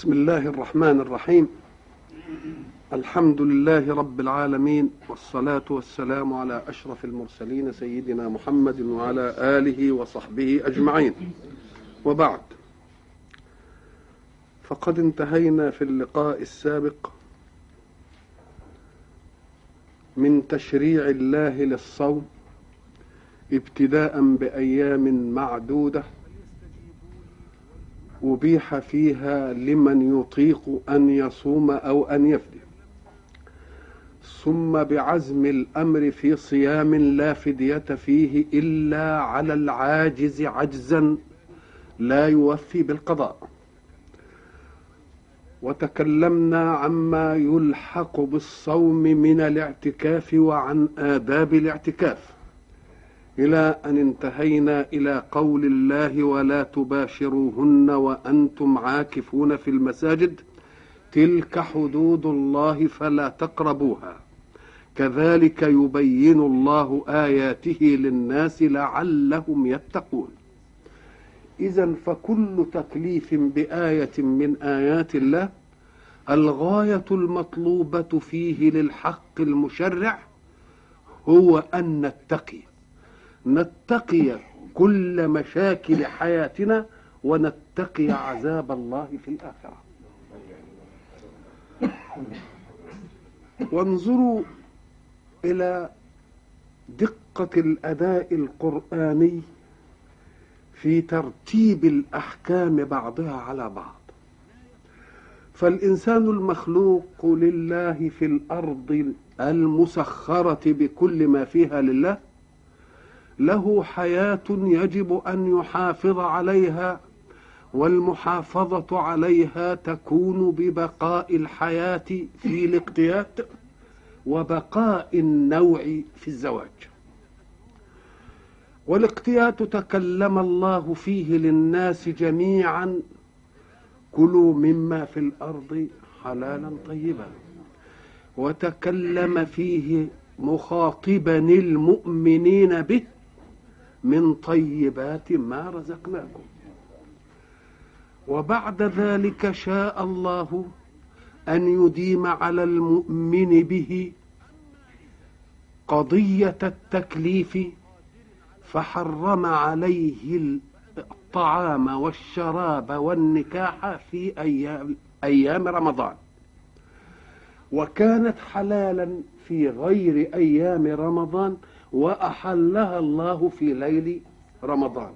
بسم الله الرحمن الرحيم الحمد لله رب العالمين والصلاة والسلام على أشرف المرسلين سيدنا محمد وعلى آله وصحبه أجمعين وبعد فقد انتهينا في اللقاء السابق من تشريع الله للصوم ابتداء بأيام معدودة أبيح فيها لمن يطيق أن يصوم أو أن يفدي ثم بعزم الأمر في صيام لا فدية فيه إلا على العاجز عجزا لا يوفي بالقضاء وتكلمنا عما يلحق بالصوم من الاعتكاف وعن آداب الاعتكاف إلى أن انتهينا إلى قول الله ولا تباشروهن وأنتم عاكفون في المساجد تلك حدود الله فلا تقربوها كذلك يبين الله آياته للناس لعلهم يتقون إذا فكل تكليف بآية من آيات الله الغاية المطلوبة فيه للحق المشرع هو أن نتقي نتقي كل مشاكل حياتنا ونتقي عذاب الله في الآخرة وانظروا إلى دقة الأداء القرآني في ترتيب الأحكام بعضها على بعض فالإنسان المخلوق لله في الأرض المسخرة بكل ما فيها لله له حياة يجب أن يحافظ عليها والمحافظة عليها تكون ببقاء الحياة في الاقتيات وبقاء النوع في الزواج والاقتيات تكلم الله فيه للناس جميعا كلوا مما في الأرض حلالا طيبا وتكلم فيه مخاطبا المؤمنين به من طيبات ما رزقناكم وبعد ذلك شاء الله ان يديم على المؤمن به قضيه التكليف فحرم عليه الطعام والشراب والنكاح في ايام ايام رمضان وكانت حلالا في غير ايام رمضان واحلها الله في ليل رمضان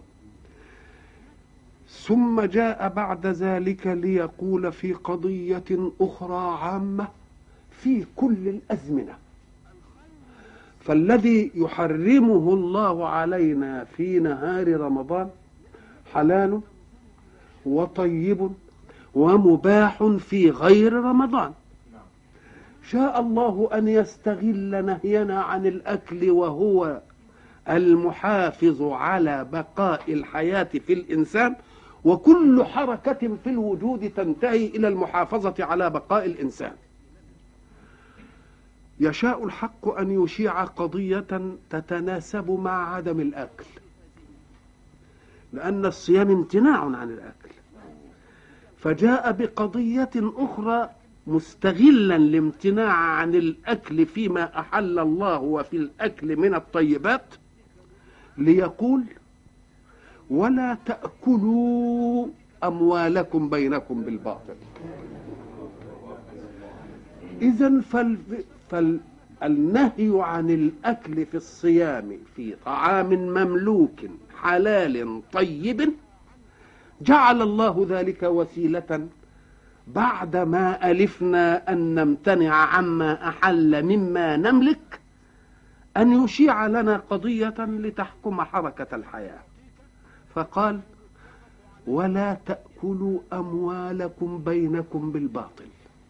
ثم جاء بعد ذلك ليقول في قضيه اخرى عامه في كل الازمنه فالذي يحرمه الله علينا في نهار رمضان حلال وطيب ومباح في غير رمضان شاء الله ان يستغل نهينا عن الاكل وهو المحافظ على بقاء الحياه في الانسان وكل حركه في الوجود تنتهي الى المحافظه على بقاء الانسان يشاء الحق ان يشيع قضيه تتناسب مع عدم الاكل لان الصيام امتناع عن الاكل فجاء بقضيه اخرى مستغلا الامتناع عن الاكل فيما احل الله وفي الاكل من الطيبات ليقول ولا تاكلوا اموالكم بينكم بالباطل اذا فال... فالنهي عن الاكل في الصيام في طعام مملوك حلال طيب جعل الله ذلك وسيله بعد ما ألفنا أن نمتنع عما أحل مما نملك أن يشيع لنا قضية لتحكم حركة الحياة فقال ولا تأكلوا أموالكم بينكم بالباطل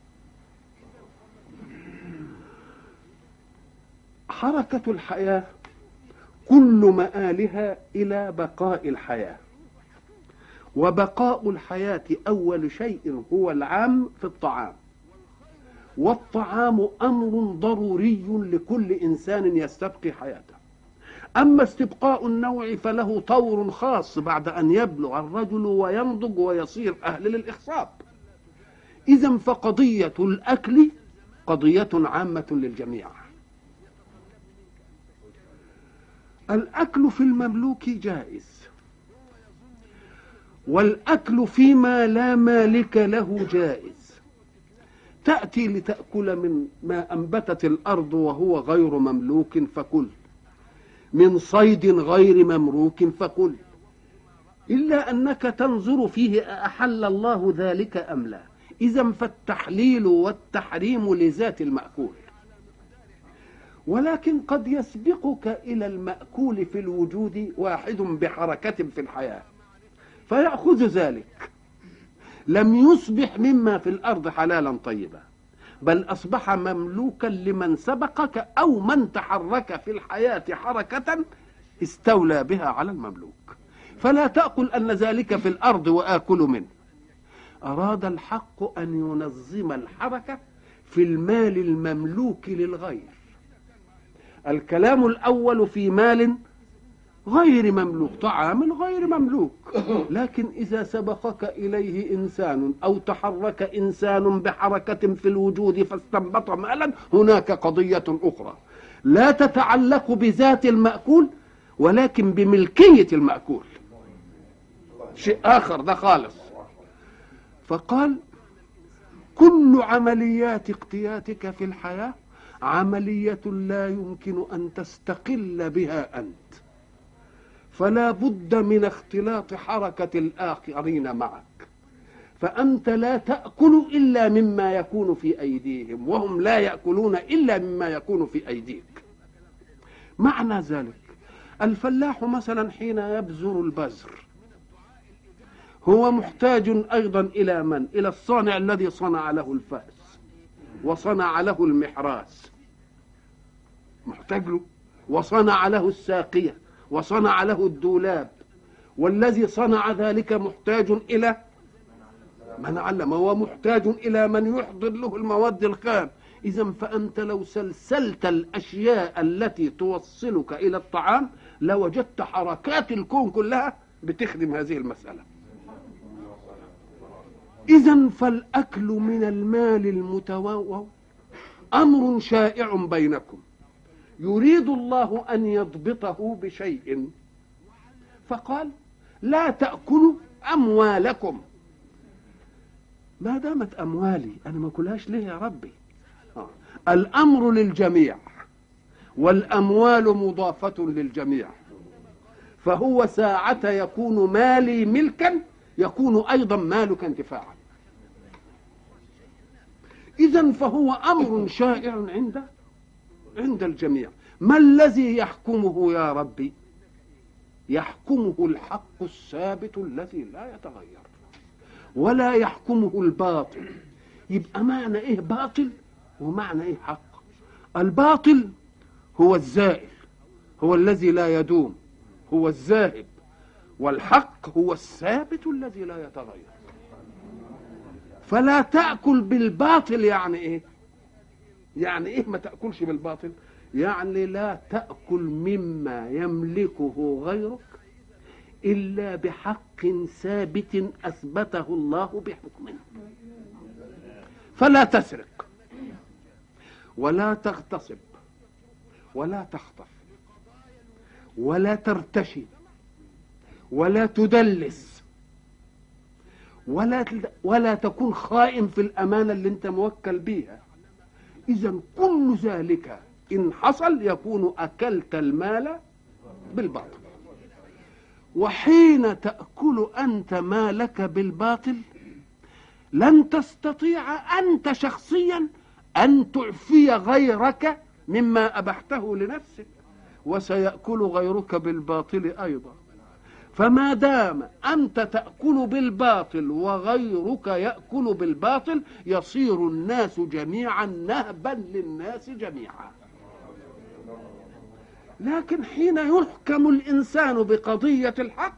حركة الحياة كل مآلها إلى بقاء الحياة وبقاء الحياة أول شيء هو العام في الطعام والطعام أمر ضروري لكل إنسان يستبقي حياته أما استبقاء النوع فله طور خاص بعد أن يبلغ الرجل وينضج ويصير أهل للإخصاب إذا فقضية الأكل قضية عامة للجميع الأكل في المملوك جائز والأكل فيما لا مالك له جائز تأتي لتأكل من ما أنبتت الأرض وهو غير مملوك فكل من صيد غير ممروك فكل إلا أنك تنظر فيه أحل الله ذلك أم لا إذا فالتحليل والتحريم لذات المأكول ولكن قد يسبقك إلى المأكول في الوجود واحد بحركة في الحياة فيأخذ ذلك لم يصبح مما في الأرض حلالا طيبا بل أصبح مملوكا لمن سبقك أو من تحرك في الحياة حركة استولى بها على المملوك فلا تأكل أن ذلك في الأرض وآكل منه أراد الحق أن ينظم الحركة في المال المملوك للغير الكلام الأول في مال غير مملوك طعام غير مملوك لكن إذا سبقك إليه إنسان أو تحرك إنسان بحركة في الوجود فاستنبط مالا هناك قضية أخرى لا تتعلق بذات المأكول ولكن بملكية المأكول شيء آخر ده خالص فقال كل عمليات اقتياتك في الحياة عملية لا يمكن أن تستقل بها أنت فلا بد من اختلاط حركة الآخرين معك فأنت لا تأكل إلا مما يكون في أيديهم وهم لا يأكلون إلا مما يكون في أيديك معنى ذلك الفلاح مثلا حين يبذر البذر هو محتاج أيضا إلى من؟ إلى الصانع الذي صنع له الفأس وصنع له المحراس محتاج له وصنع له الساقية وصنع له الدولاب والذي صنع ذلك محتاج إلى من علم هو محتاج إلى من يحضر له المواد الخام إذا فأنت لو سلسلت الأشياء التي توصلك إلى الطعام لوجدت حركات الكون كلها بتخدم هذه المسألة إذا فالأكل من المال المتواو أمر شائع بينكم يريد الله أن يضبطه بشيء فقال لا تأكلوا أموالكم ما دامت أموالي أنا ما أكلهاش ليه يا ربي آه. الأمر للجميع والأموال مضافة للجميع فهو ساعة يكون مالي ملكا يكون أيضا مالك انتفاعا إذا فهو أمر شائع عند عند الجميع ما الذي يحكمه يا ربي يحكمه الحق الثابت الذي لا يتغير ولا يحكمه الباطل يبقى معنى ايه باطل ومعنى ايه حق الباطل هو الزائل هو الذي لا يدوم هو الذاهب والحق هو الثابت الذي لا يتغير فلا تأكل بالباطل يعني ايه يعني ايه ما تأكلش بالباطل يعني لا تأكل مما يملكه غيرك إلا بحق ثابت أثبته الله بحكمه فلا تسرق ولا تغتصب ولا تخطف ولا ترتشي ولا تدلس ولا ولا تكون خائن في الامانه اللي انت موكل بيها اذا كل ذلك ان حصل يكون اكلت المال بالباطل وحين تاكل انت مالك بالباطل لن تستطيع انت شخصيا ان تعفي غيرك مما ابحته لنفسك وسيأكل غيرك بالباطل أيضا فما دام أنت تأكل بالباطل وغيرك يأكل بالباطل يصير الناس جميعا نهبا للناس جميعا لكن حين يحكم الإنسان بقضية الحق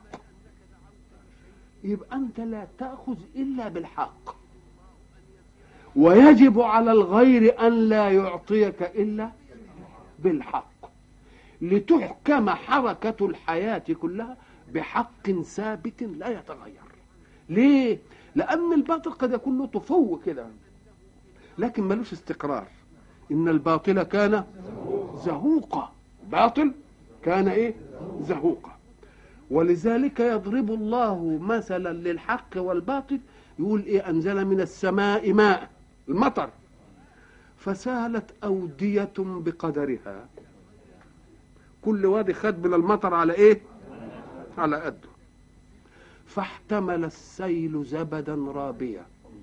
يبقى أنت لا تأخذ إلا بالحق ويجب على الغير أن لا يعطيك إلا بالحق لتحكم حركة الحياة كلها بحق ثابت لا يتغير ليه لان الباطل قد يكون له طفو كده لكن ملوش استقرار ان الباطل كان زهوقا باطل كان ايه زهوقا ولذلك يضرب الله مثلا للحق والباطل يقول ايه انزل من السماء ماء المطر فسالت اوديه بقدرها كل وادي خد من المطر على ايه على قده فاحتمل السيل زبدا رابيا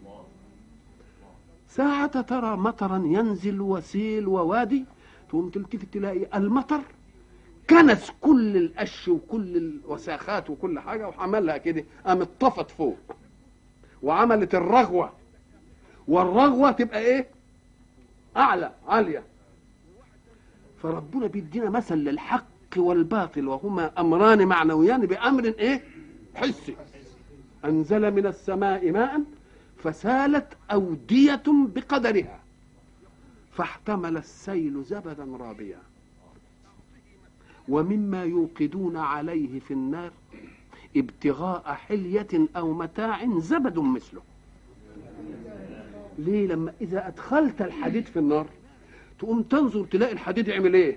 ساعة ترى مطرا ينزل وسيل ووادي تقوم تلتفت تلاقي المطر كنس كل القش وكل الوساخات وكل حاجة وعملها كده قامت طفت فوق وعملت الرغوة والرغوة تبقى ايه أعلى عالية فربنا بيدينا مثل للحق والباطل وهما أمران معنويان بأمر ايه حسي أنزل من السماء ماء فسالت أودية بقدرها فاحتمل السيل زبدا رابيا ومما يوقدون عليه في النار ابتغاء حلية أو متاع زبد مثله ليه لما إذا أدخلت الحديد في النار تقوم تنظر تلاقي الحديد يعمل إيه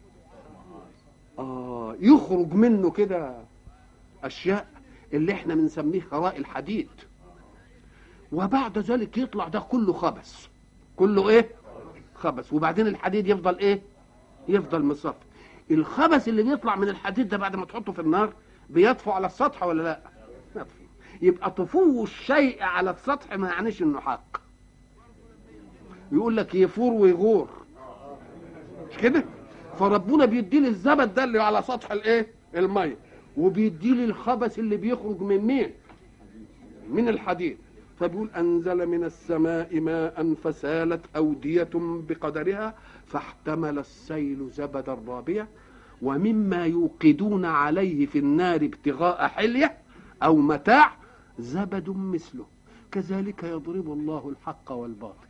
آه يخرج منه كده أشياء اللي احنا بنسميه خراء الحديد وبعد ذلك يطلع ده كله خبث كله ايه خبث وبعدين الحديد يفضل ايه يفضل مصفي الخبث اللي بيطلع من الحديد ده بعد ما تحطه في النار بيطفو على السطح ولا لا يطفو يبقى طفو الشيء على السطح ما يعنيش انه حق يقول لك يفور ويغور مش كده فربنا بيديني الزبد ده اللي على سطح الايه الميه وبيديلي الخبث اللي بيخرج من مين من الحديد فبيقول أنزل من السماء ماء فسالت أودية بقدرها فاحتمل السيل زبدا رابيا ومما يوقدون عليه في النار ابتغاء حلية أو متاع زبد مثله كذلك يضرب الله الحق والباطل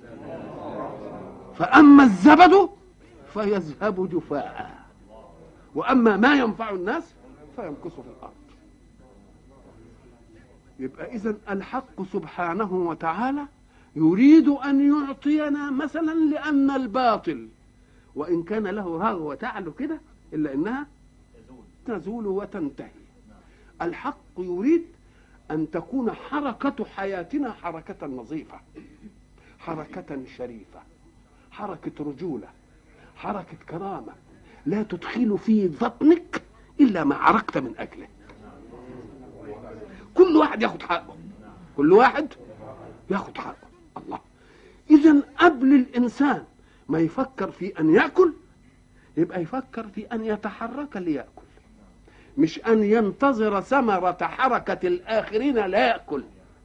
فأما الزبد فيذهب جفاء وأما ما ينفع الناس فيمكث في الأرض يبقى إذا الحق سبحانه وتعالى يريد أن يعطينا مثلا لأن الباطل وإن كان له رغوة تعلو كده إلا إنها تزول وتنتهي الحق يريد أن تكون حركة حياتنا حركة نظيفة حركة شريفة حركة رجولة حركة كرامة لا تدخل في بطنك إلا ما عرقت من أجله كل واحد ياخد حقه كل واحد ياخد حقه الله اذا قبل الانسان ما يفكر في ان ياكل يبقى يفكر في ان يتحرك لياكل مش ان ينتظر ثمره حركه الاخرين لا ياكل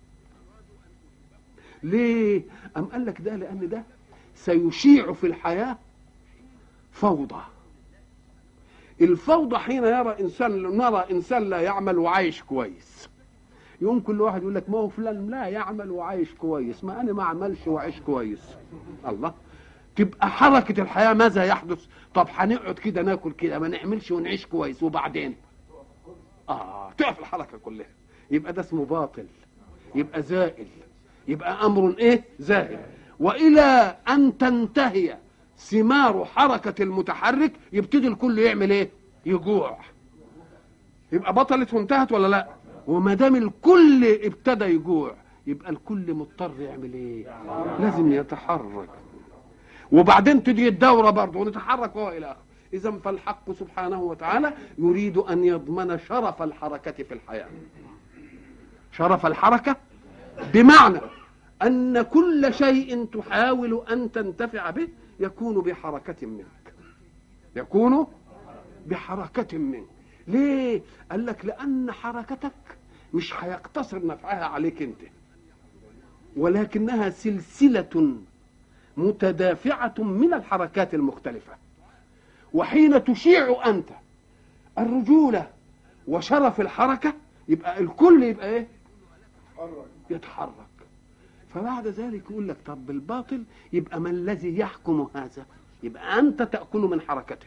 ليه ام قال لك ده لان ده سيشيع في الحياه فوضى الفوضى حين يرى انسان نرى انسان لا يعمل وعايش كويس يوم كل واحد يقول لك ما هو فلان لا يعمل وعايش كويس ما انا ما اعملش وعايش كويس الله تبقى حركة الحياة ماذا يحدث طب هنقعد كده ناكل كده ما نعملش ونعيش كويس وبعدين اه تقف الحركة كلها يبقى ده اسمه باطل يبقى زائل يبقى امر ايه زائل والى ان تنتهي ثمار حركة المتحرك يبتدي الكل يعمل ايه يجوع يبقى بطلت وانتهت ولا لا وما دام الكل ابتدى يجوع يبقى الكل مضطر يعمل ايه لازم يتحرك وبعدين تجي الدوره برضه ونتحرك وهو الى اخره اذا فالحق سبحانه وتعالى يريد ان يضمن شرف الحركه في الحياه شرف الحركه بمعنى ان كل شيء تحاول ان تنتفع به يكون بحركه منك يكون بحركه منك ليه قال لك لان حركتك مش هيقتصر نفعها عليك انت ولكنها سلسله متدافعه من الحركات المختلفه وحين تشيع انت الرجوله وشرف الحركه يبقى الكل يبقى ايه يتحرك فبعد ذلك يقول لك طب الباطل يبقى ما الذي يحكم هذا يبقى انت تاكل من حركتك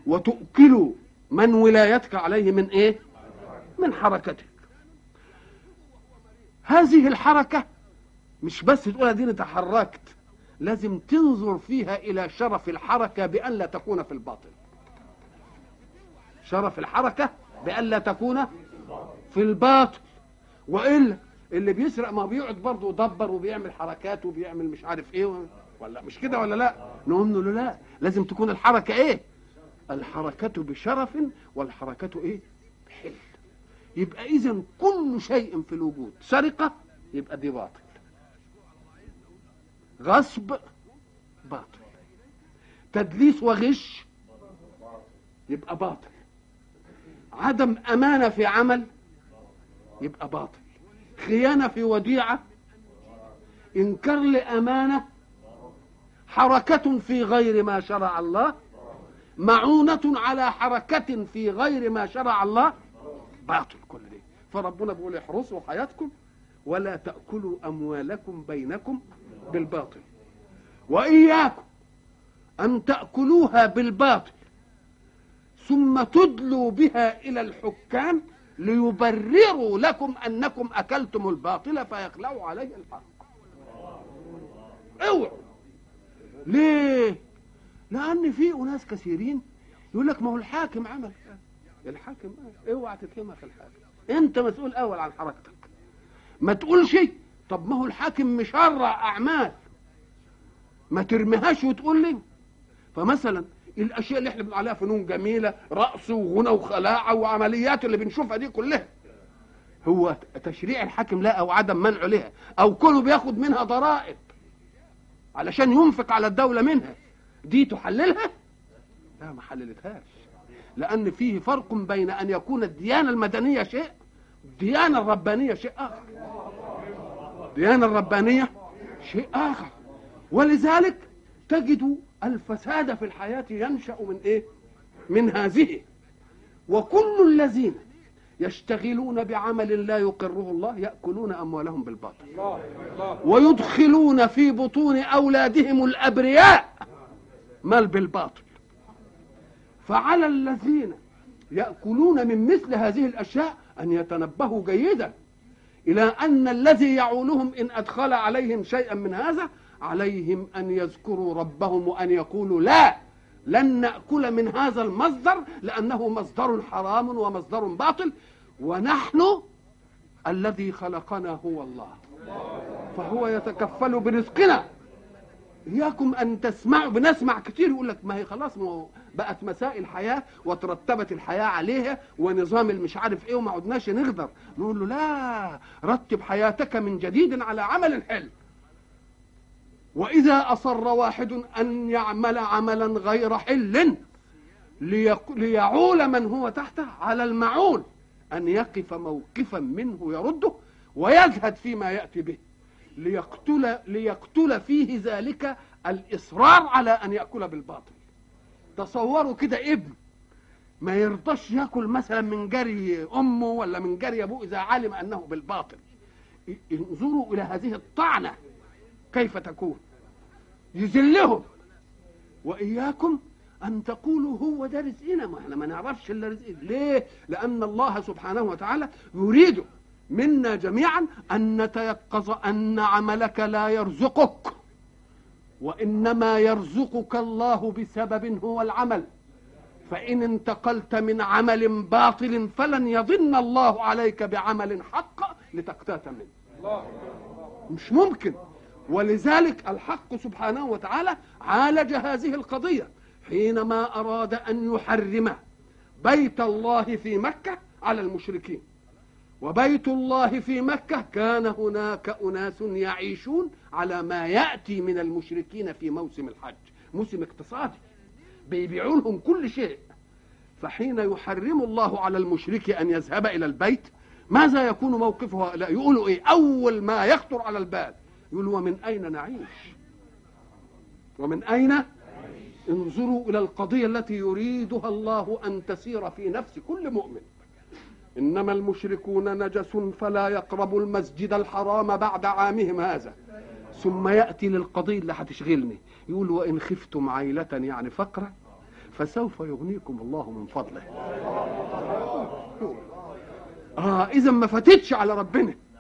وتؤكل من ولايتك عليه من ايه من حركتك هذه الحركة مش بس تقول اديني تحركت لازم تنظر فيها الى شرف الحركة بان لا تكون في الباطل شرف الحركة بان لا تكون في الباطل والا اللي بيسرق ما بيقعد برضه يدبر وبيعمل حركات وبيعمل مش عارف ايه و... ولا مش كده ولا لا نقوم نقول له لا لازم تكون الحركة ايه الحركة بشرف والحركة ايه بحل يبقى اذا كل شيء في الوجود سرقة يبقى دي باطل غصب باطل تدليس وغش يبقى باطل عدم امانه في عمل يبقى باطل خيانه في وديعه انكار لامانه حركه في غير ما شرع الله معونه على حركه في غير ما شرع الله باطل كل ده فربنا بيقول احرصوا حياتكم ولا تاكلوا اموالكم بينكم بالباطل واياكم ان تاكلوها بالباطل ثم تدلوا بها الى الحكام ليبرروا لكم انكم اكلتم الباطل فيخلعوا عليه الحق اوعوا ليه لان في اناس كثيرين يقول لك ما هو الحاكم عمل الحاكم اوعى تتهمها في الحاكم انت مسؤول اول عن حركتك ما تقولش طب ما هو الحاكم مشرع اعمال ما ترميهاش وتقول لي فمثلا الاشياء اللي احنا بنقول عليها فنون جميله رقص وغنى وخلاعه وعمليات اللي بنشوفها دي كلها هو تشريع الحاكم لا او عدم منعه لها او كله بياخد منها ضرائب علشان ينفق على الدوله منها دي تحللها لا ما حللتهاش لان فيه فرق بين ان يكون الديانه المدنيه شيء الديانه الربانيه شيء اخر الديانه الربانيه شيء اخر ولذلك تجد الفساد في الحياة ينشأ من إيه؟ من هذه وكل الذين يشتغلون بعمل لا يقره الله يأكلون أموالهم بالباطل ويدخلون في بطون أولادهم الأبرياء مال بالباطل فعلى الذين يأكلون من مثل هذه الأشياء أن يتنبهوا جيدا إلى أن الذي يعولهم إن أدخل عليهم شيئا من هذا عليهم ان يذكروا ربهم وان يقولوا لا لن ناكل من هذا المصدر لانه مصدر حرام ومصدر باطل ونحن الذي خلقنا هو الله فهو يتكفل برزقنا اياكم ان تسمعوا بنسمع كتير يقول لك ما هي خلاص ما بقت مسائل حياه وترتبت الحياه عليها ونظام المش عارف ايه وما عدناش نقدر نقول له لا رتب حياتك من جديد على عمل حلو وإذا أصر واحد أن يعمل عملا غير حل ليعول من هو تحته على المعول أن يقف موقفا منه يرده ويزهد فيما يأتي به ليقتل ليقتل فيه ذلك الإصرار على أن يأكل بالباطل تصوروا كده ابن ما يرضاش ياكل مثلا من جري امه ولا من جري ابوه اذا علم انه بالباطل انظروا الى هذه الطعنه كيف تكون يذلهم واياكم ان تقولوا هو ده رزقنا ما احنا ما نعرفش الا رزقنا ليه لان الله سبحانه وتعالى يريد منا جميعا ان نتيقظ ان عملك لا يرزقك وانما يرزقك الله بسبب هو العمل فان انتقلت من عمل باطل فلن يضن الله عليك بعمل حق لتقتات منه مش ممكن ولذلك الحق سبحانه وتعالى عالج هذه القضية حينما أراد أن يحرم بيت الله في مكة على المشركين وبيت الله في مكة كان هناك أناس يعيشون على ما يأتي من المشركين في موسم الحج موسم اقتصادي بيبيعوا لهم كل شيء فحين يحرم الله على المشرك أن يذهب إلى البيت ماذا يكون موقفه لا يقولوا إيه أول ما يخطر على البال يقول ومن أين نعيش ومن أين انظروا إلى القضية التي يريدها الله أن تسير في نفس كل مؤمن إنما المشركون نجس فلا يقربوا المسجد الحرام بعد عامهم هذا ثم يأتي للقضية اللي هتشغلني يقول وإن خفتم عيلة يعني فقرة فسوف يغنيكم الله من فضله آه إذا ما فاتتش على ربنا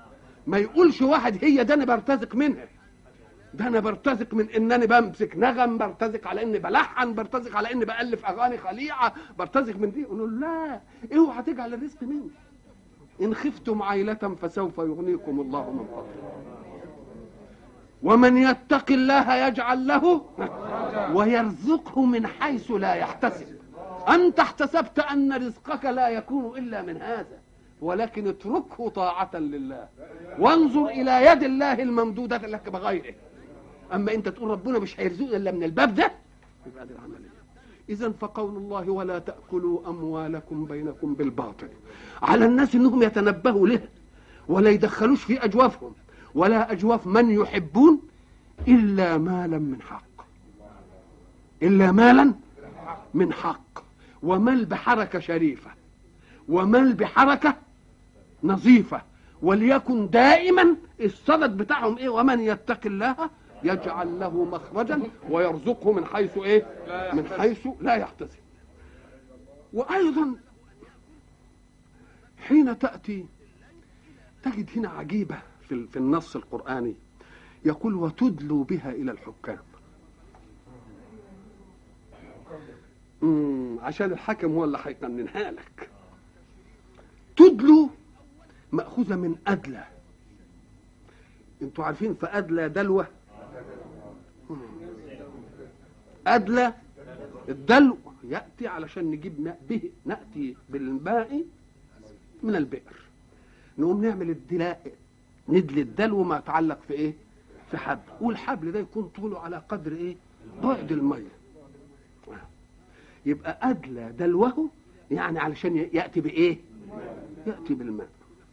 ما يقولش واحد هي ده انا برتزق منها ده انا برتزق من انني بمسك نغم برتزق على اني بلحن برتزق على اني بالف اغاني خليعه برتزق من دي يقولوا لا اوعى تجعل الرزق مني ان خفتم عيله فسوف يغنيكم الله من فضله ومن يتق الله يجعل له ويرزقه من حيث لا يحتسب انت احتسبت ان رزقك لا يكون الا من هذا ولكن اتركه طاعة لله وانظر إلى يد الله الممدودة لك بغيره أما أنت تقول ربنا مش هيرزقنا إلا من الباب ده يبقى دي العملية إذا فقول الله ولا تأكلوا أموالكم بينكم بالباطل على الناس إنهم يتنبهوا له ولا يدخلوش في أجوافهم ولا أجواف من يحبون إلا مالا من حق إلا مالا من حق ومل بحركة شريفة ومل بحركة نظيفة وليكن دائما الصدد بتاعهم ايه ومن يتق الله يجعل له مخرجا ويرزقه من حيث ايه من حيث لا يحتسب وايضا حين تاتي تجد هنا عجيبه في في النص القراني يقول وتدلوا بها الى الحكام امم عشان الحكم هو اللي هيقننها لك تدلو مأخوذة من أدلى انتوا عارفين فأدلى دلوة أدلى الدلو يأتي علشان نجيب ماء به نأتي بالماء من البئر نقوم نعمل الدلاء ندلي الدلو ما يتعلق في ايه في حبل والحبل ده يكون طوله على قدر ايه بعد الميه يبقى أدلى دلوه يعني علشان يأتي بإيه يأتي بالماء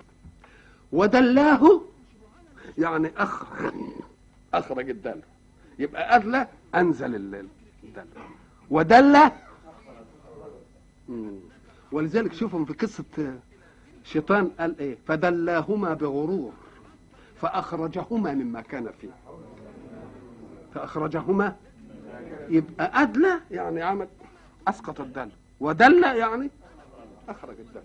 ودلاه يعني أخرج أخرج الدلو يبقى أدلى أنزل الدلو ودلى ولذلك شوفهم في قصة شيطان قال إيه فدلاهما بغرور فأخرجهما مما كان فيه فأخرجهما يبقى أدلى يعني عمل أسقط الدلو ودل يعني أخرج الدلو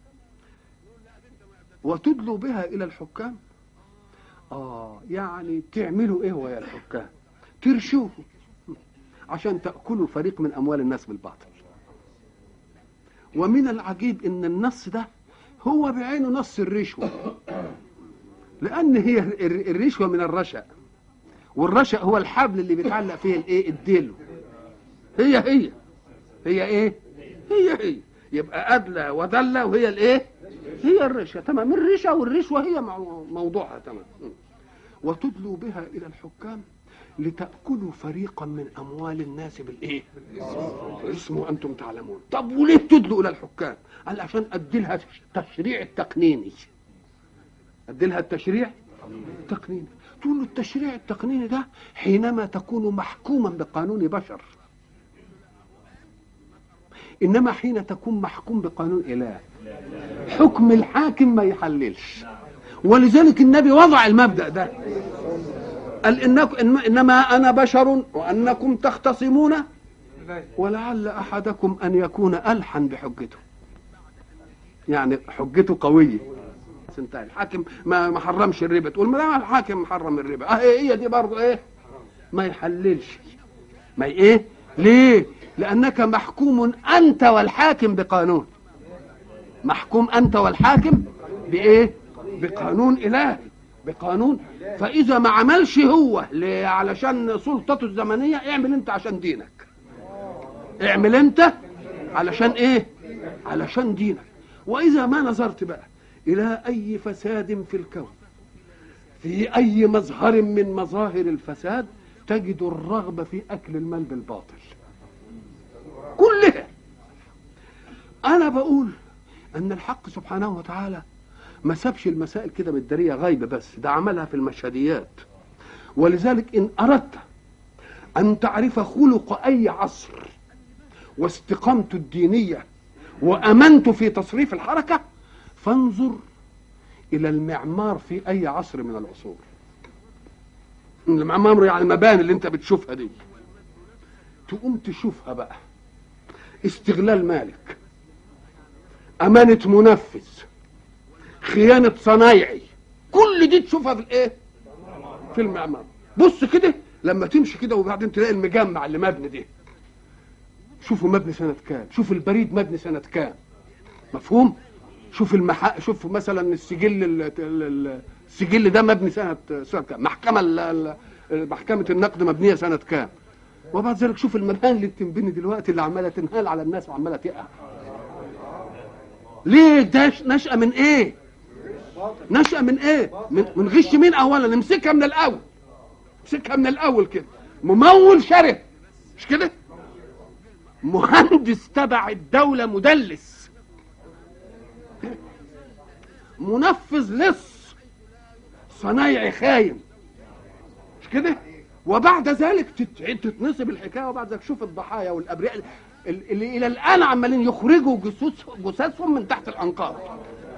وتدلوا بها إلى الحكام آه يعني تعملوا إيه ويا الحكام ترشوه عشان تأكلوا فريق من أموال الناس بالباطل ومن العجيب إن النص ده هو بعينه نص الرشوة لأن هي الرشوة من الرشا والرشا هو الحبل اللي بيتعلق فيه الايه الديلو هي هي هي ايه هي هي يبقى أدلى ودلى وهي الايه هي الرشا تمام الرشا والرشوة هي موضوعها تمام وتدلوا بها إلى الحكام لتأكلوا فريقا من أموال الناس بالإيه؟ اسمه أنتم تعلمون طب وليه تدلوا إلى الحكام؟ قال عشان أديلها التشريع التقنيني أديلها التشريع التقنيني تقول له التشريع التقنيني ده حينما تكون محكوما بقانون بشر انما حين تكون محكوم بقانون اله حكم الحاكم ما يحللش ولذلك النبي وضع المبدا ده قال إنكم انما انا بشر وانكم تختصمون ولعل احدكم ان يكون الحن بحجته يعني حجته قويه انتهى الحاكم ما ما حرمش الربا تقول ما الحاكم محرم الربا اه هي دي برضه ايه ما يحللش ما ايه ليه لأنك محكوم أنت والحاكم بقانون محكوم أنت والحاكم بإيه بقانون إلهي بقانون فإذا ما عملش هو علشان سلطته الزمنية اعمل أنت عشان دينك اعمل أنت علشان إيه علشان دينك وإذا ما نظرت بقى إلى أي فساد في الكون في أي مظهر من مظاهر الفساد تجد الرغبة في أكل المال بالباطل كلها انا بقول ان الحق سبحانه وتعالى ما سابش المسائل كده بالداريه غايبه بس ده عملها في المشهديات ولذلك ان اردت ان تعرف خلق اي عصر واستقامته الدينيه وامنت في تصريف الحركه فانظر الى المعمار في اي عصر من العصور المعمار يعني المباني اللي انت بتشوفها دي تقوم تشوفها بقى استغلال مالك أمانة منفذ خيانة صنايعي كل دي تشوفها في الايه في المعمار بص كده لما تمشي كده وبعدين تلاقي المجمع اللي مبني ده شوفوا مبني سنة كام شوف البريد مبني سنة كام مفهوم شوف المح... شوف مثلا السجل ال... ال- السجل ده مبني سنة سنة كام محكمة ال... ال- محكمة النقد مبنية سنة كام وبعد ذلك شوف المباني اللي بتنبني دلوقتي اللي عمالة تنهال على الناس وعمالة تقع ليه ده نشأة من ايه نشأة من ايه من, من غش مين اولا نمسكها من الاول نمسكها من الاول كده ممول شره مش كده مهندس تبع الدولة مدلس منفذ لص صنايعي خاين مش كده وبعد ذلك تت- تتنصب الحكايه وبعد ذلك شوف الضحايا والابرياء ال- اللي الى الان عمالين يخرجوا جثث جثثهم من تحت الانقاض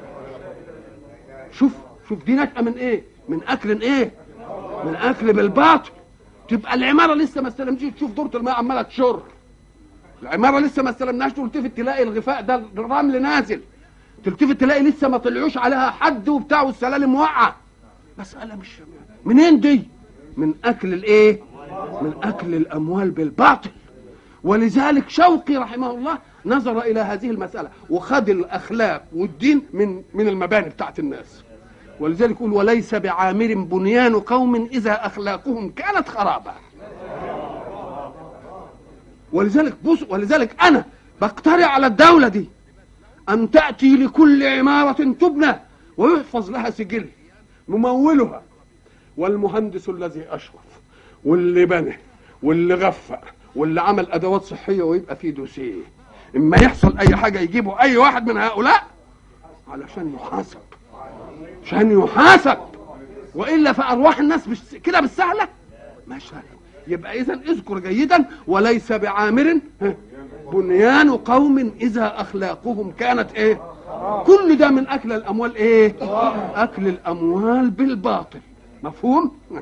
شوف شوف دي نشأة من ايه من اكل ايه من اكل بالباطل تبقى العماره لسه ما استلمتش تشوف دورة الماء عماله تشر العماره لسه ما استلمناش تلتفت تلاقي الغفاء ده الرمل نازل تلتفت تلاقي لسه ما طلعوش عليها حد وبتاع والسلالم واقعه مساله مش منين دي من اكل الايه من اكل الاموال بالباطل ولذلك شوقي رحمه الله نظر الى هذه المساله وخد الاخلاق والدين من من المباني بتاعت الناس ولذلك يقول وليس بعامر بنيان قوم اذا اخلاقهم كانت خرابا ولذلك بص ولذلك انا بقترح على الدوله دي ان تاتي لكل عماره تبنى ويحفظ لها سجل ممولها والمهندس الذي اشرف واللي بنى واللي غفى واللي عمل ادوات صحيه ويبقى فيه دوسيه اما يحصل اي حاجه يجيبوا اي واحد من هؤلاء علشان يحاسب عشان يحاسب والا فارواح الناس مش كده بالسهله ما شاء يبقى اذا اذكر جيدا وليس بعامر ها، بنيان قوم اذا اخلاقهم كانت ايه كل ده من اكل الاموال ايه اكل الاموال بالباطل مفهوم نعم.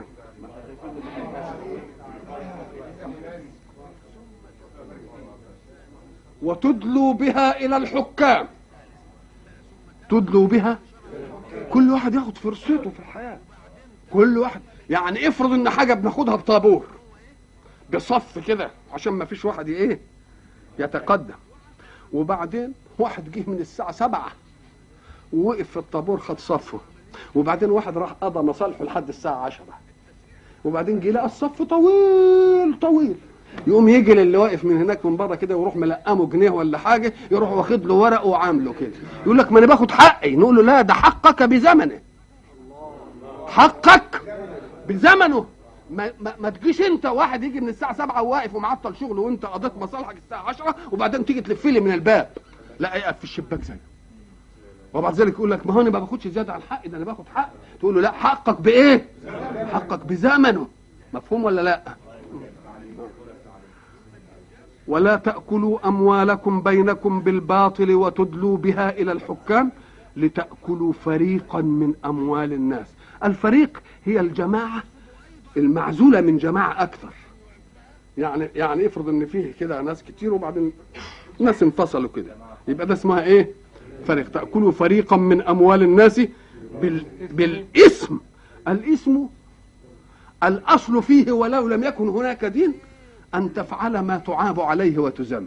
وتدلوا بها الى الحكام تدلوا بها كل واحد ياخد فرصته في الحياه كل واحد يعني افرض ان حاجه بناخدها بطابور بصف كده عشان ما فيش واحد ايه يتقدم وبعدين واحد جه من الساعه سبعة ووقف في الطابور خد صفه وبعدين واحد راح قضى مصالحه لحد الساعه عشرة وبعدين جه لقى الصف طويل طويل يقوم يجي للي واقف من هناك من بره كده ويروح ملقمه جنيه ولا حاجه يروح واخد له ورقه وعامله كده يقول لك ما انا باخد حقي نقول له لا ده حقك بزمنه حقك بزمنه ما, ما, ما تجيش انت واحد يجي من الساعه 7 وواقف ومعطل شغله وانت قضيت مصالحك الساعه 10 وبعدين تيجي تلف لي من الباب لا يقف في الشباك زيه وبعد ذلك يقول لك ما هو انا ما باخدش زياده عن حقي ده انا باخد حق تقول له لا حقك بايه حقك بزمنه مفهوم ولا لا ولا تاكلوا اموالكم بينكم بالباطل وتدلوا بها الى الحكام لتاكلوا فريقا من اموال الناس الفريق هي الجماعه المعزوله من جماعه اكثر يعني يعني افرض ان فيه كده ناس كتير وبعدين ناس انفصلوا كده يبقى ده اسمها ايه فريق تاكلوا فريقا من اموال الناس بال... بالاسم الاسم الاصل فيه ولو لم يكن هناك دين ان تفعل ما تعاب عليه وتذم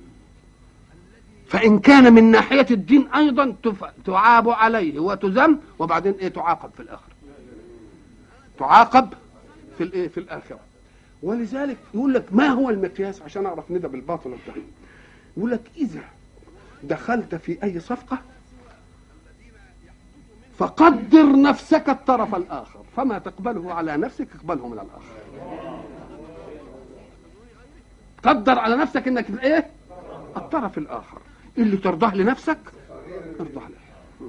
فان كان من ناحيه الدين ايضا تف... تعاب عليه وتذم وبعدين ايه تعاقب في الاخره تعاقب في الايه في الاخره ولذلك يقول لك ما هو المقياس عشان اعرف ندى بالباطل والتحريم يقول لك اذا دخلت في اي صفقه فقدر نفسك الطرف الاخر فما تقبله على نفسك اقبله من الاخر قدر على نفسك انك ايه الطرف الاخر اللي ترضاه لنفسك ارضاه له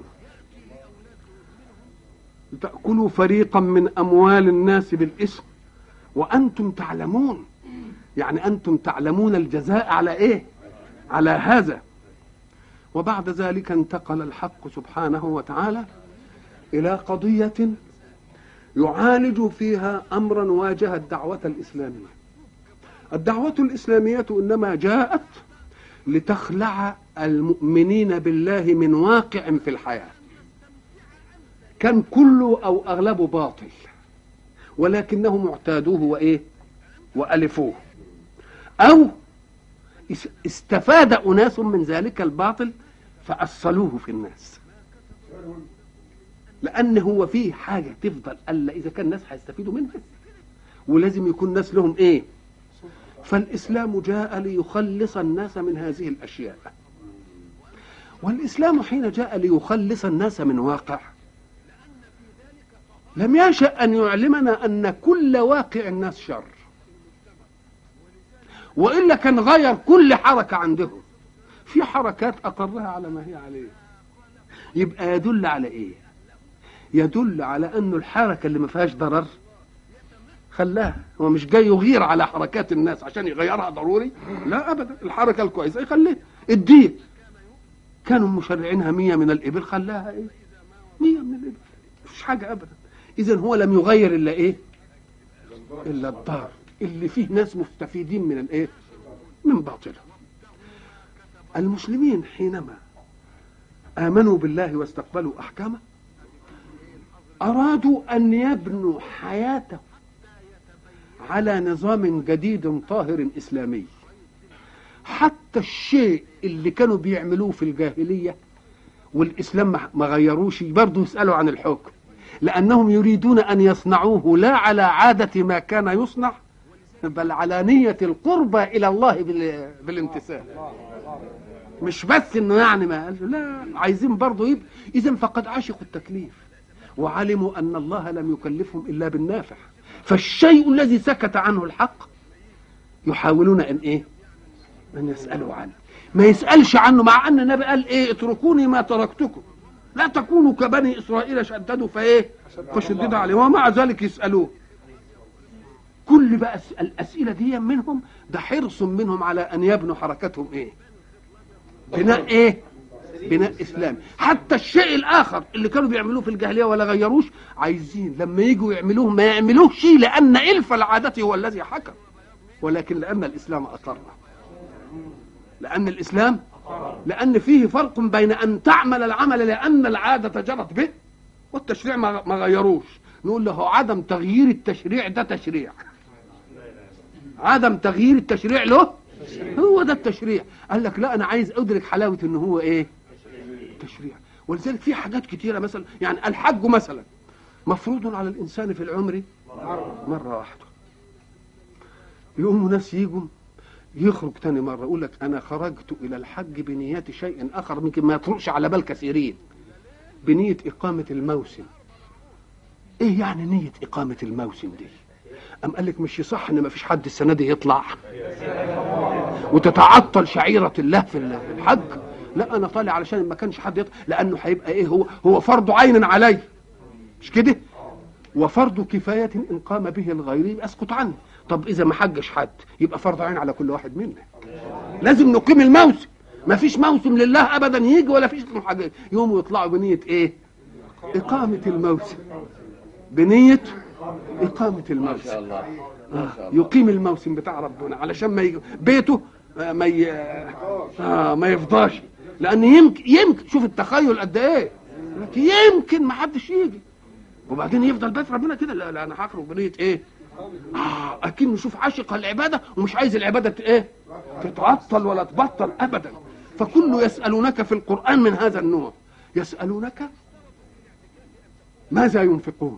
تأكلوا فريقا من أموال الناس بالإثم وأنتم تعلمون يعني أنتم تعلمون الجزاء على إيه على هذا وبعد ذلك انتقل الحق سبحانه وتعالى إلى قضية يعالج فيها أمرا واجه الدعوة الإسلامية الدعوة الإسلامية إنما جاءت لتخلع المؤمنين بالله من واقع في الحياة كان كله أو أغلبه باطل ولكنهم اعتادوه وإيه وألفوه أو استفاد أناس من ذلك الباطل فأصلوه في الناس لأن هو فيه حاجة تفضل ألا إذا كان الناس هيستفيدوا منها ولازم يكون الناس لهم إيه فالإسلام جاء ليخلص الناس من هذه الأشياء والإسلام حين جاء ليخلص الناس من واقع لم يشأ أن يعلمنا أن كل واقع الناس شر وإلا كان غير كل حركة عندهم في حركات أقرها على ما هي عليه يبقى يدل على إيه يدل على أنه الحركة اللي ما فيهاش ضرر خلاها هو مش جاي يغير على حركات الناس عشان يغيرها ضروري لا ابدا الحركه الكويسه يخليها الدين كانوا مشرعينها مية من الإبل خلاها إيه مية من الإبل مفيش حاجة أبدا إذا هو لم يغير إلا إيه إلا الدار اللي فيه ناس مستفيدين من الإيه من باطله المسلمين حينما آمنوا بالله واستقبلوا أحكامه أرادوا أن يبنوا حياته على نظام جديد طاهر إسلامي حتى الشيء اللي كانوا بيعملوه في الجاهلية والإسلام ما غيروش برضه يسألوا عن الحكم لأنهم يريدون أن يصنعوه لا على عادة ما كان يصنع بل على نية القربة إلى الله بالامتثال مش بس انه يعني ما قال لا عايزين برضه يبقى اذا فقد عشقوا التكليف وعلموا ان الله لم يكلفهم الا بالنافع فالشيء الذي سكت عنه الحق يحاولون ان ايه ان يسالوا عنه ما يسالش عنه مع ان النبي قال ايه اتركوني ما تركتكم لا تكونوا كبني اسرائيل شددوا فايه فشدد عليهم ومع ذلك يسالوه كل بقى الاسئله دي منهم ده حرص منهم على ان يبنوا حركتهم ايه بناء ايه بناء اسلامي حتى الشيء الاخر اللي كانوا بيعملوه في الجاهليه ولا غيروش عايزين لما يجوا يعملوه ما يعملوش لان الف العاده هو الذي حكم ولكن لان الاسلام اقر لان الاسلام لان فيه فرق بين ان تعمل العمل لان العاده جرت به والتشريع ما غيروش نقول له عدم تغيير التشريع ده تشريع عدم تغيير التشريع له هو ده التشريع قال لك لا انا عايز ادرك حلاوه ان هو ايه تشريع ولذلك في حاجات كتيره مثلا يعني الحج مثلا مفروض على الانسان في العمر مره واحده يقوموا ناس يجوا يخرج تاني مرة يقول لك أنا خرجت إلى الحج بنية شيء آخر يمكن ما يطرقش على بال كثيرين بنية إقامة الموسم إيه يعني نية إقامة الموسم دي أم قال لك مش يصح إن ما فيش حد السنة دي يطلع وتتعطل شعيرة الله في الحج لا أنا طالع علشان ما كانش حد يطلع لأنه هيبقى إيه هو هو فرض عين علي مش كده وفرض كفاية إن قام به الغير يبقى اسقط عنه طب إذا ما حجش حد يبقى فرض عين على كل واحد منا لازم نقيم الموسم ما فيش موسم لله أبدا يجي ولا فيش حاجة يوم يطلعوا بنية إيه إقامة الموسم بنية إقامة الموسم ما شاء الله. ما شاء الله. يقيم الموسم بتاع ربنا علشان ما يجي بيته ما ي... آه ما يفضاش لأن يمكن يمكن شوف التخيل قد إيه يمكن ما حدش يجي وبعدين يفضل بيت ربنا كده لا, لا انا هخرج بنيه ايه اه اكيد نشوف عاشق العباده ومش عايز العباده ايه تتعطل ولا تبطل ابدا فكله يسالونك في القران من هذا النوع يسالونك ماذا ينفقون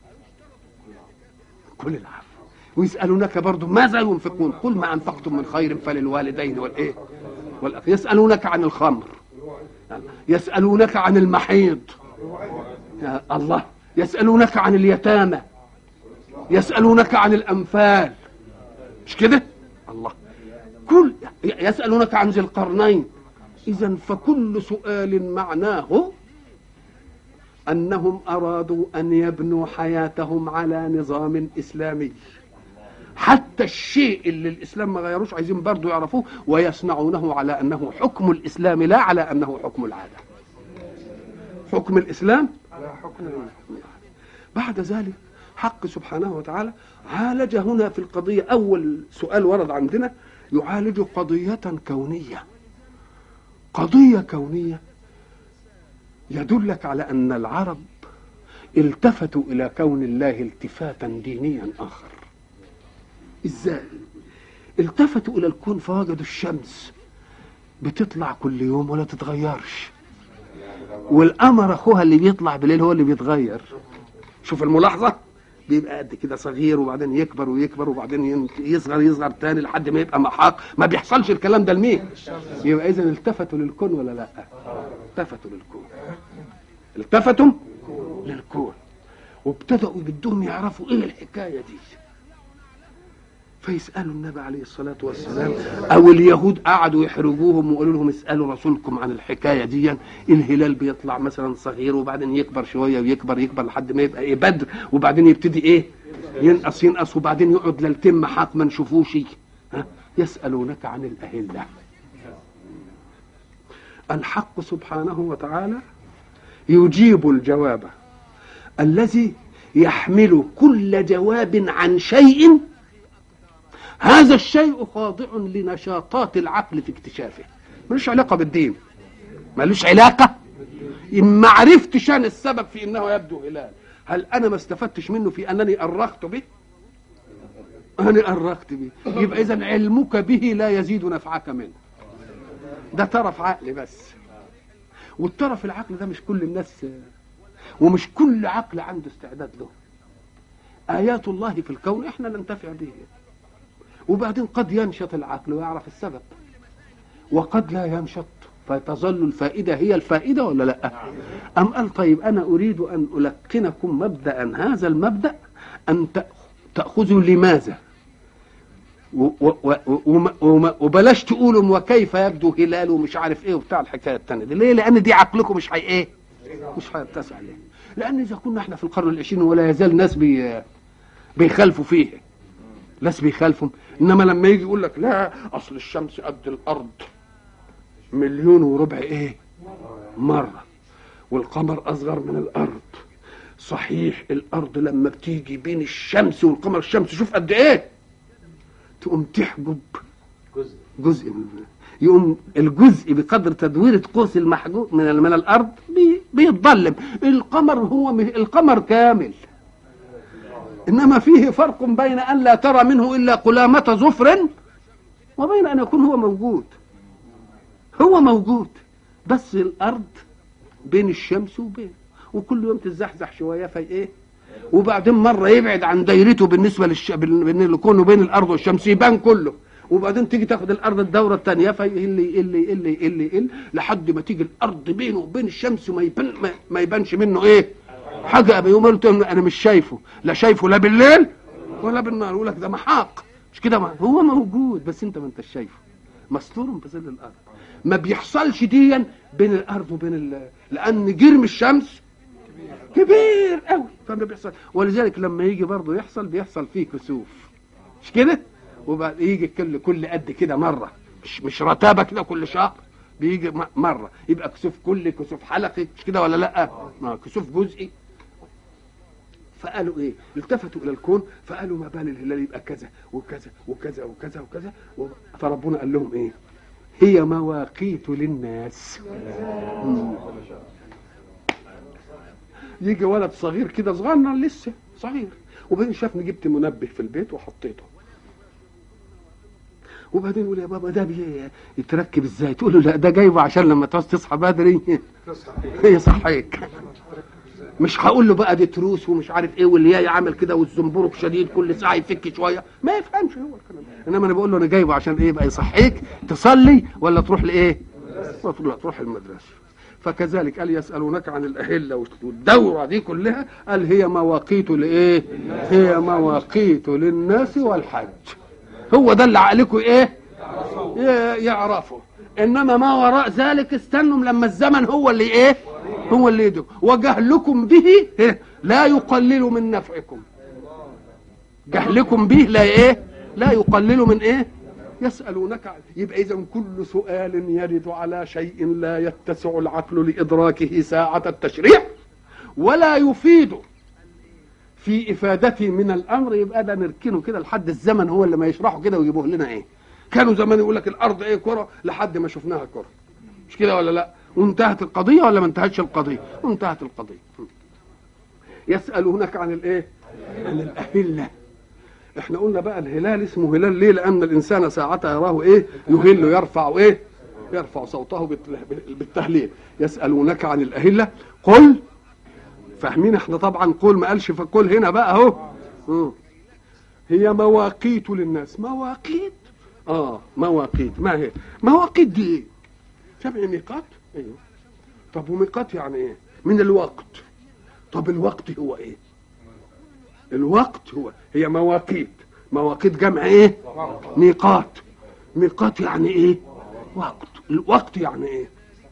كل العفو ويسالونك برضه ماذا ينفقون قل ما انفقتم من خير فللوالدين والايه والأخ يسالونك عن الخمر يسالونك عن المحيض يا الله يسألونك عن اليتامى يسألونك عن الأنفال مش كده الله كل يسألونك عن ذي القرنين إذا فكل سؤال معناه أنهم أرادوا أن يبنوا حياتهم على نظام إسلامي حتى الشيء اللي الإسلام ما غيروش عايزين برضو يعرفوه ويصنعونه على أنه حكم الإسلام لا على أنه حكم العادة حكم الإسلام بعد ذلك حق سبحانه وتعالى عالج هنا في القضية أول سؤال ورد عندنا يعالج قضية كونية قضية كونية يدلك على أن العرب التفتوا الى كون الله التفاتا دينيا اخر ازاي التفتوا الى الكون فوجدوا الشمس بتطلع كل يوم ولا تتغيرش والقمر اخوها اللي بيطلع بالليل هو اللي بيتغير شوف الملاحظه بيبقى قد كده صغير وبعدين يكبر ويكبر وبعدين ين- يصغر يصغر تاني لحد ما يبقى محاق ما بيحصلش الكلام ده لمين يبقى اذا التفتوا للكون ولا لا التفتوا للكون التفتوا للكون وابتدأوا بدهم يعرفوا ايه الحكايه دي فيسألوا النبي عليه الصلاة والسلام أو اليهود قعدوا يحرجوهم ويقولوا لهم اسألوا رسولكم عن الحكاية دي الهلال بيطلع مثلا صغير وبعدين يكبر شوية ويكبر يكبر لحد ما يبقى إيه بدر وبعدين يبتدي إيه ينقص ينقص وبعدين يقعد ليلتين محاق ما نشوفوش ها يسألونك عن الأهلة الحق سبحانه وتعالى يجيب الجواب الذي يحمل كل جواب عن شيء هذا الشيء خاضع لنشاطات العقل في اكتشافه ملوش علاقه بالدين ملوش علاقه إن ما عرفتش انا السبب في انه يبدو هلال هل انا ما استفدتش منه في انني ارخت به انا ارخت به يبقى اذا علمك به لا يزيد نفعك منه ده طرف عقل بس والطرف العقل ده مش كل الناس ومش كل عقل عنده استعداد له ايات الله في الكون احنا ننتفع به وبعدين قد ينشط العقل ويعرف السبب وقد لا ينشط فتظل الفائدة هي الفائدة ولا لا أم قال طيب أنا أريد أن ألقنكم مبدأ هذا المبدأ أن تأخ- تأخذوا لماذا و- و- و- وما- وما- وبلاش تقولوا وكيف يبدو هلال ومش عارف ايه وبتاع الحكايه الثانيه دي ليه؟ لان دي عقلكم مش هي ايه؟ مش هيتسع ليه؟ لان اذا كنا احنا في القرن العشرين ولا يزال ناس بي بيخالفوا فيه ناس بيخالفوا انما لما يجي يقول لك لا اصل الشمس قد الارض مليون وربع ايه مره والقمر اصغر من الارض صحيح الارض لما بتيجي بين الشمس والقمر الشمس شوف قد ايه تقوم تحجب جزء جزء من يقوم الجزء بقدر تدويرة قوس المحجوب من من الارض بي- بيتظلم القمر هو م- القمر كامل انما فيه فرق بين ان لا ترى منه الا قلامة ظفر وبين ان يكون هو موجود هو موجود بس الارض بين الشمس وبين وكل يوم تزحزح شويه في ايه وبعدين مره يبعد عن دايرته بالنسبه للش... بال- بين اللي كونه بين الارض والشمس يبان كله وبعدين تيجي تاخد الارض الدوره الثانيه فيقل يقل يقل يقل يقل لحد ما تيجي الارض بينه وبين الشمس ما يبان ما, ما يبانش منه ايه حاجه ابي يوم قلت له انا مش شايفه لا شايفه لا بالليل ولا بالنهار يقول لك ده محاق مش كده ما هو موجود بس انت ما انتش شايفه مستور بظل الارض ما بيحصلش ديا بين الارض وبين ال... لان جرم الشمس كبير قوي فما بيحصل ولذلك لما يجي برضه يحصل بيحصل فيه كسوف مش كده وبعد يجي كل كل قد كده مره مش مش رتابه كده كل شهر بيجي م- مره يبقى كسوف كلي كسوف حلقي مش كده ولا لا ما كسوف جزئي فقالوا ايه التفتوا الى الكون فقالوا ما بال الهلال يبقى كذا وكذا وكذا وكذا وكذا و- فربنا قال لهم ايه هي مواقيت للناس مم. يجي ولد صغير كده صغنن لسه صغير وبعدين شافني جبت منبه في البيت وحطيته وبعدين يقول يا بابا ده بي- يتركب ازاي تقول له لا ده جايبه عشان لما تعوز تصحى بدري يصحيك مش هقول له بقى دي تروس ومش عارف ايه واللي هي عامل كده والزنبرك شديد كل ساعه يفك شويه ما يفهمش هو الكلام ده. انما انا بقول له انا جايبه عشان ايه بقى يصحيك تصلي ولا تروح لايه؟ ولا تروح المدرسه فكذلك قال يسالونك عن الاهله والدوره دي كلها قال هي مواقيت لايه؟ هي مواقيت للناس والحج هو ده اللي عقلكم ايه؟ ي- يعرفه انما ما وراء ذلك استنوا لما الزمن هو اللي ايه هو اللي يدعو وجهلكم به إيه؟ لا يقلل من نفعكم جهلكم به لا ايه لا يقلل من ايه يسألونك عن- يبقى إذا كل سؤال يرد على شيء لا يتسع العقل لإدراكه ساعة التشريع ولا يفيد في افادته من الامر يبقى ده نركنه كده لحد الزمن هو اللي ما يشرحه كده ويجيبوه لنا ايه كانوا زمان يقول لك الارض ايه كره لحد ما شفناها كره مش كده ولا لا وانتهت القضيه ولا ما انتهتش القضيه وانتهت القضيه يسالونك عن الايه عن الاهله احنا قلنا بقى الهلال اسمه هلال ليه لان الانسان ساعتها يراه ايه يهل يرفع ايه يرفع صوته بالت- بالتهليل يسالونك عن الاهله قل فاهمين احنا طبعا قل ما قالش فقل هنا بقى اهو مم. هي مواقيت للناس مواقيت اه مواقيت ما هي مواقيت دي ايه جمع ميقات ايوه طب وميقات يعني ايه من الوقت طب الوقت هو ايه الوقت هو هي مواقيت مواقيت جمع ايه ميقات ميقات يعني ايه وقت الوقت يعني ايه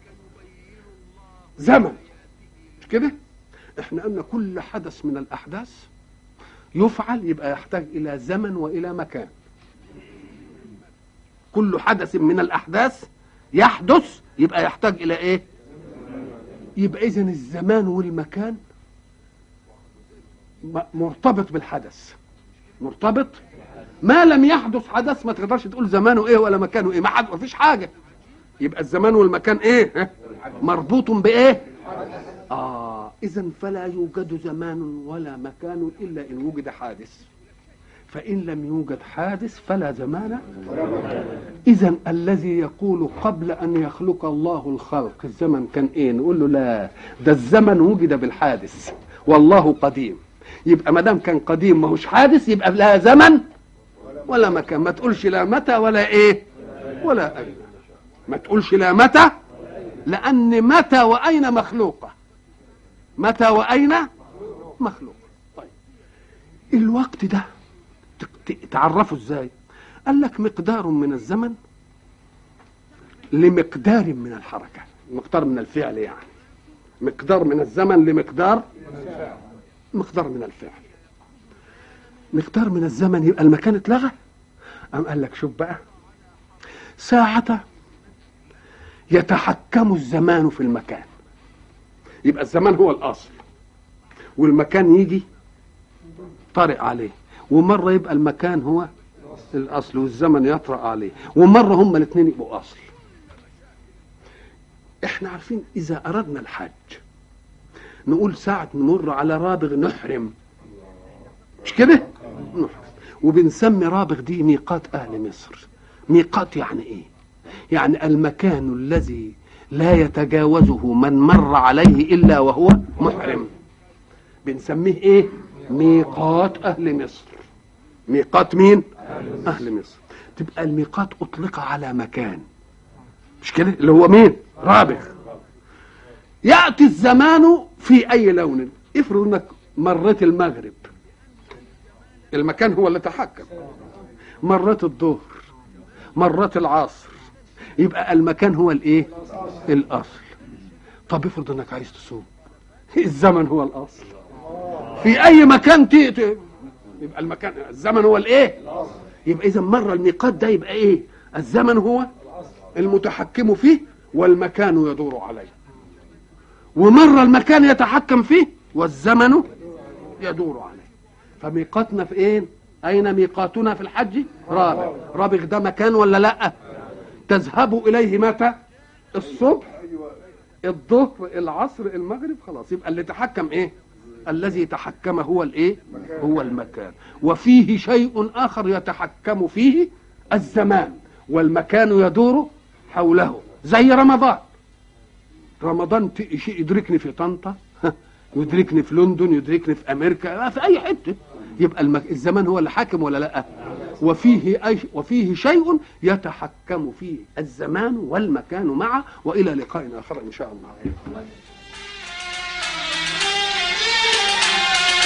زمن مش كده احنا قلنا كل حدث من الاحداث يفعل يبقى يحتاج الى زمن والى مكان كل حدث من الاحداث يحدث يبقى يحتاج الى ايه يبقى اذا الزمان والمكان م- مرتبط بالحدث مرتبط ما لم يحدث حدث ما تقدرش تقول زمانه ايه ولا مكانه ايه ما حد ما فيش حاجه يبقى الزمان والمكان ايه ها؟ مربوط بايه اه اذا فلا يوجد زمان ولا مكان الا ان وجد حادث فان لم يوجد حادث فلا زمان اذا الذي يقول قبل ان يخلق الله الخلق الزمن كان ايه نقول له لا ده الزمن وجد بالحادث والله قديم يبقى ما دام كان قديم ما هوش حادث يبقى لا زمن ولا مكان ما تقولش لا متى ولا ايه ولا اين ما تقولش لا متى لان متى واين مخلوقه متى واين مخلوقه طيب الوقت ده ت- ت- تعرفه ازاي قال لك مقدار من الزمن لمقدار من الحركه مقدار من الفعل يعني مقدار من الزمن لمقدار مقدار من الفعل مقدار من الزمن يبقى المكان اتلغى أم قال لك شوف بقى ساعة يتحكم الزمان في المكان يبقى الزمان هو الأصل والمكان يجي طارئ عليه ومرة يبقى المكان هو الأصل والزمن يطرأ عليه ومرة هما الاثنين يبقوا أصل احنا عارفين إذا أردنا الحج نقول ساعة نمر على رابغ نحرم مش كده نحرم وبنسمي رابغ دي ميقات أهل مصر ميقات يعني إيه يعني المكان الذي لا يتجاوزه من مر عليه إلا وهو محرم بنسميه إيه ميقات أهل مصر ميقات مين أهل مصر تبقى الميقات أطلق على مكان مش كده اللي هو مين رابغ يأتي الزمان في أي لون افرض انك مريت المغرب المكان هو اللي تحكم مرات الظهر مرات العصر يبقى المكان هو الايه الاصل طب افرض انك عايز تصوم الزمن هو الاصل في اي مكان تيجي يبقى المكان الزمن هو الايه يبقى اذا مره الميقات ده يبقى ايه الزمن هو المتحكم فيه والمكان يدور عليه ومرة المكان يتحكم فيه والزمن يدور عليه فميقاتنا في ايه اين ميقاتنا في الحج رابغ رابغ ده مكان ولا لا تذهب اليه متى الصبح الظهر العصر المغرب خلاص يبقى اللي تحكم ايه الذي تحكم هو الايه هو المكان وفيه شيء اخر يتحكم فيه الزمان والمكان يدور حوله زي رمضان رمضان ت- شيء يدركني في طنطا يدركني في لندن يدركني في امريكا في اي حته يبقى المك... الزمان هو اللي حاكم ولا لا وفيه أي... وفيه شيء يتحكم فيه الزمان والمكان معا والى لقاء اخر ان شاء الله